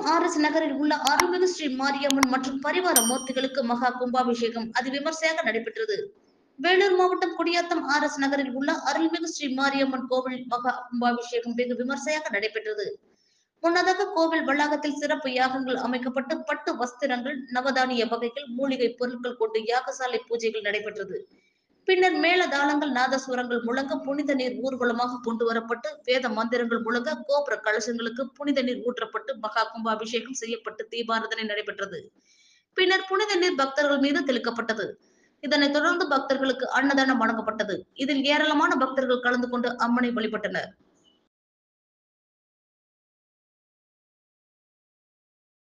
R S நகரில் உள்ள அருள்மிகு ஸ்ரீ மாரியம்மன் மற்றும் பரிவார மூர்த்திகளுக்கு மகா கும்பாபிஷேகம் அதி விமர்சையாக நடைபெற்றது வேலூர் மாவட்டம் குடியாத்தம் ஆர் எஸ் நகரில் உள்ள அருள்மிகு ஸ்ரீ மாரியம்மன் கோவில் மகா கும்பாபிஷேகம் வெகு விமர்சையாக நடைபெற்றது முன்னதாக கோவில் வளாகத்தில் சிறப்பு யாகங்கள் அமைக்கப்பட்டு பட்டு வஸ்திரங்கள் நவதானிய வகைகள் மூலிகை பொருட்கள் கொண்டு யாகசாலை பூஜைகள் நடைபெற்றது பின்னர் மேல தாளங்கள் நாதஸ்வரங்கள் முழங்க புனித நீர் ஊர்வலமாக கொண்டு வரப்பட்டு வேத மந்திரங்கள் முழங்க கோபுர கலசங்களுக்கு புனித நீர் ஊற்றப்பட்டு மகா கும்பாபிஷேகம் செய்யப்பட்டு தீபாராதனை நடைபெற்றது பின்னர் புனித நீர் பக்தர்கள் மீது தெளிக்கப்பட்டது இதனைத் தொடர்ந்து பக்தர்களுக்கு அன்னதானம் வழங்கப்பட்டது இதில் ஏராளமான பக்தர்கள் கலந்து கொண்டு அம்மனை வழிபட்டனர்